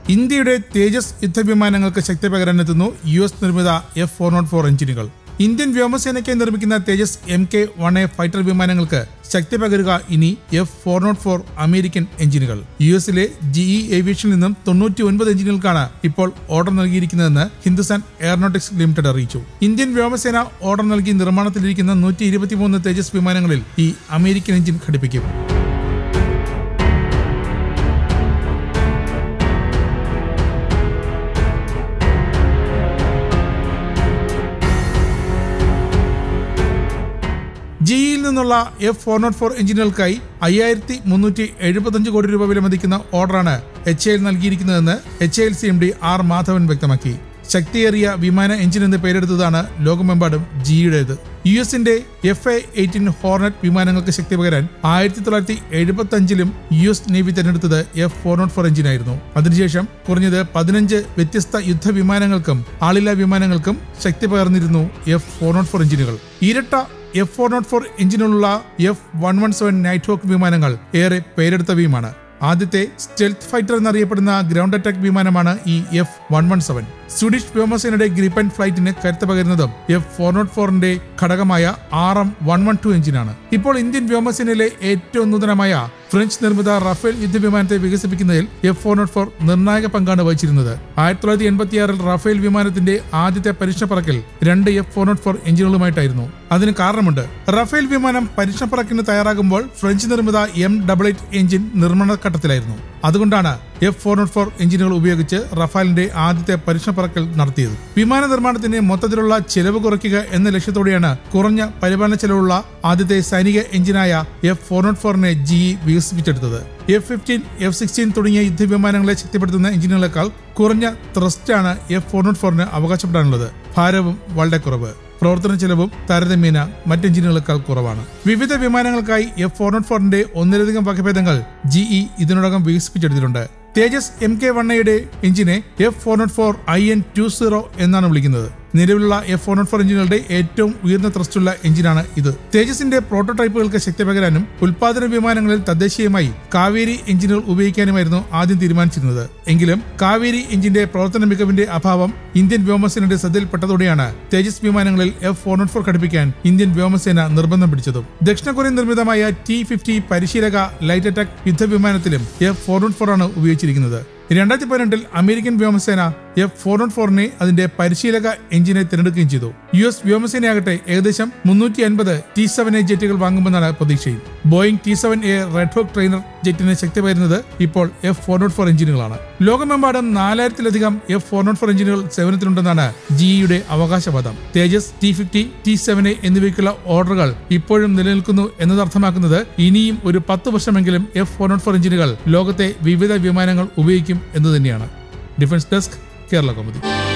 ഇന്ത്യയുടെ തേജസ് യുദ്ധവിമാനങ്ങൾക്ക് ശക്തി പകരാനെത്തുന്നു യു എസ് നിർമ്മിത എഫ് ഫോർ നോട്ട് ഫോർ എഞ്ചിനുകൾ ഇന്ത്യൻ വ്യോമസേനയ്ക്കായി നിർമ്മിക്കുന്ന Tejas M K one A fighter വിമാനങ്ങൾക്ക് ശക്തി പകരുക ഇനി F four naught four American എഞ്ചിനുകൾ യു എസിലെ ജിഇ ഏവിയേഷനിൽ നിന്നും തൊണ്ണൂറ്റി ഒൻപത് എഞ്ചിനുകൾക്കാണ് ഇപ്പോൾ ഓർഡർ നൽകിയിരിക്കുന്നതെന്ന് ഹിന്ദുസ്ഥാൻ എയറോനോട്ടിക്സ് ലിമിറ്റഡ് അറിയിച്ചു ഇന്ത്യൻ വ്യോമസേന ഓർഡർ നൽകി നിർമ്മാണത്തിലിരിക്കുന്ന നൂറ്റി ഇരുപത്തിമൂന്ന് തേജസ് വിമാനങ്ങളിൽ ഈ അമേരിക്കൻ എഞ്ചിൻ ഘടിപ്പിക്കും ജിഇയിൽ നിന്നുള്ള എഫ് ഫോർ നോട്ട് ഫോർ എഞ്ചിനുകൾക്കായി അയ്യായിരത്തി മുന്നൂറ്റി എഴുപത്തഞ്ച് കോടി രൂപ വിലമതിക്കുന്ന ഓർഡറാണ് എച്ച് എൽ നൽകിയിരിക്കുന്നതെന്ന് H L C M D R Madhavan വ്യക്തമാക്കി ശക്തിയേറിയ വിമാന എഞ്ചിൻ എന്ന് പേരെടുത്തതാണ് ലോകമെമ്പാടും ജിയുടേത് യു എസിന്റെ എഫ് എ എയ്റ്റീൻ ഹോർണറ്റ് വിമാനങ്ങൾക്ക് ശക്തി പകരാൻ ആയിരത്തി തൊള്ളായിരത്തി എഴുപത്തി അഞ്ചിലും യു എസ് നേവി തെരഞ്ഞെടുത്തത് എഫ് ഫോർ നോട്ട് ഫോർ എഞ്ചിനായിരുന്നു അതിനുശേഷം കുറഞ്ഞത് പതിനഞ്ച് വ്യത്യസ്ത യുദ്ധവിമാനങ്ങൾക്കും ആളില്ലാ വിമാനങ്ങൾക്കും ശക്തി പകർന്നിരുന്നു എഫ് ഫോർ നോട്ട് ഫോർ എഞ്ചിനുകൾ ഇരട്ട എഫ് ഫോർ നോട്ട് ഫോർ എഞ്ചിനുള്ള F one one seven Nighthawk വിമാനങ്ങൾ ഏറെ പേരെടുത്തവയുമാണ് ആദ്യത്തെ സ്റ്റെൽത്ത് ഫൈറ്റർ എന്നറിയപ്പെടുന്ന ഗ്രൗണ്ട് അറ്റാക്ക് വിമാനമാണ് ഈ F one one seven Swedish വ്യോമസേനയുടെ ഗ്രിപ്പൻ ഫ്ലൈറ്റിന് കരുത്ത് പകരുന്നതും എഫ് ഫോർ നോട്ട് ഫോറിന്റെ ഘടകമായ R M one one two എഞ്ചിനാണ് ഇപ്പോൾ ഇന്ത്യൻ വ്യോമസേനയിലെ ഏറ്റവും നൂതനമായ ഫ്രഞ്ച് നിർമ്മിത റഫേൽ യുദ്ധവിമാനത്തെ വികസിപ്പിക്കുന്നതിൽ എഫ് ഫോർ നോട്ട് ഫോർ നിർണായക പങ്കാണ് വഹിച്ചിരുന്നത് ആയിരത്തി തൊള്ളായിരത്തി എൺപത്തിയാറിൽ റഫേൽ വിമാനത്തിന്റെ ആദ്യത്തെ പരീക്ഷണ പറക്കൽ രണ്ട് എഫ് ഫോർ നോട്ട് ഫോർ എഞ്ചിനുകളുമായിട്ടായിരുന്നു അതിന് കാരണമുണ്ട് റഫേൽ വിമാനം പരീക്ഷണ പറക്കിന് തയ്യാറാകുമ്പോൾ ഫ്രഞ്ച് നിർമ്മിത എം ഡബിൾ എയ്റ്റ് എഞ്ചിൻ നിർമ്മാണ ഘട്ടത്തിലായിരുന്നു അതുകൊണ്ടാണ് എഫ് ഫോർ നോട്ട് ഫോർ എഞ്ചിനുകൾ ഉപയോഗിച്ച് റഫാലിന്റെ ആദ്യത്തെ പരീക്ഷണ പറക്കൽ നടത്തിയത് വിമാന നിർമ്മാണത്തിന് മൊത്തത്തിലുള്ള ചെലവ് കുറയ്ക്കുക എന്ന ലക്ഷ്യത്തോടെയാണ് കുറഞ്ഞ പരിപാലന ചെലവുള്ള ആദ്യത്തെ സൈനിക എഞ്ചിനായ എഫ് ഫോർ നോട്ട് ഫോറിനെ ജി വികസിപ്പിച്ചെടുത്തത് എഫ് ഫിഫ്റ്റീൻ എഫ് സിക്സ്റ്റീൻ തുടങ്ങിയ യുദ്ധവിമാനങ്ങളെ ശക്തിപ്പെടുത്തുന്ന എഞ്ചിനുകളെക്കാൾ കുറഞ്ഞ ത്രസ്റ്റാണ് എഫ് ഫോർ നോട്ട് ഫോറിന് അവകാശപ്പെടാനുള്ളത് ഭാരവും വളരെ കുറവ് പ്രവർത്തന ചെലവും താരതമ്യേന മറ്റ് എഞ്ചിനുകളെക്കാൾ കുറവാണ് വിവിധ വിമാനങ്ങൾക്കായി എഫ് ഫോർ നോട്ട് ഫോറിന്റെ ഒന്നിലധികം വകഭേദങ്ങൾ ജിഇ ഇതിനോടകം വികസിപ്പിച്ചെടുത്തിട്ടുണ്ട് തേജസ് എം കെ വണ്ണയുടെ എഞ്ചിനെ F four naught four I N two zero എന്നാണ് വിളിക്കുന്നത് നിലവിലുള്ള എഫ് ഫോർ നോട്ട് ഫോർ എഞ്ചിനുകളുടെ ഏറ്റവും ഉയർന്ന ത്രസ്റ്റുള്ള എഞ്ചിനാണ് ഇത് തേജസിന്റെ പ്രോട്ടോടൈപ്പുകൾക്ക് ശക്തി പകരാനും ഉൽപാദന വിമാനങ്ങളിൽ തദ്ദേശീയമായി കാവേരി എഞ്ചിനുകൾ ഉപയോഗിക്കാനുമായിരുന്നു ആദ്യം തീരുമാനിച്ചിരുന്നത് എങ്കിലും കാവേരി എഞ്ചിന്റെ പ്രവർത്തന മികവിന്റെ അഭാവം ഇന്ത്യൻ വ്യോമസേനയുടെ ശ്രദ്ധയിൽപ്പെട്ടതോടെയാണ് തേജസ് വിമാനങ്ങളിൽ എഫ് ഫോർ നോട്ട് ഫോർ ഘടിപ്പിക്കാൻ ഇന്ത്യൻ വ്യോമസേന നിർബന്ധം പിടിച്ചതും ദക്ഷിണ കൊറിയൻ നിർമ്മിതമായ ടി ഫിഫ്റ്റി പരിശീലക ലൈറ്റ് അറ്റാക്ക് യുദ്ധവിമാനത്തിലും എഫ് ഫോർ നോട്ട് ഫോർ ആണ് ഉപയോഗിച്ചിരിക്കുന്നത് രണ്ടായിരത്തി പതിനെട്ടിൽ അമേരിക്കൻ വ്യോമസേന എഫ് ഫോർ നോട്ട് ഫോറിനെ അതിന്റെ പരിശീലക എഞ്ചിനെ തിരഞ്ഞെടുക്കുകയും ചെയ്തു യു എസ് വ്യോമസേനയാകട്ടെ ഏകദേശം മുന്നൂറ്റി അൻപത് ടി സെവൻ എ ജെറ്റുകൾ വാങ്ങുമെന്നാണ് പ്രതീക്ഷയും Boeing T seven A Red Hawk trainer ജെറ്റിന് ശക്തി പകരുന്നത് ഇപ്പോൾ എഫ് ഫോർ നോട്ട് ഫോർ എഞ്ചിനുകളാണ് ലോകമെമ്പാടും നാലായിരത്തിലധികം എഫ് ഫോർ നോട്ട് ഫോർ എഞ്ചിനുകൾ സേവനത്തിലുണ്ടെന്നാണ് ജിഇയുടെ അവകാശവാദം Tejas T fifty T seven A എന്നിവയ്ക്കുള്ള ഓർഡറുകൾ ഇപ്പോഴും നിലനിൽക്കുന്നു എന്നത് അർത്ഥമാക്കുന്നത് ഇനിയും ഒരു പത്ത് വർഷമെങ്കിലും എഫ് ഫോർ നോട്ട് ഫോർ എഞ്ചിനുകൾ ലോകത്തെ വിവിധ വിമാനങ്ങൾ ഉപയോഗിക്കും എന്ന് തന്നെയാണ് ഡിഫൻസ് ഡെസ്ക് കേരള കൗമുദി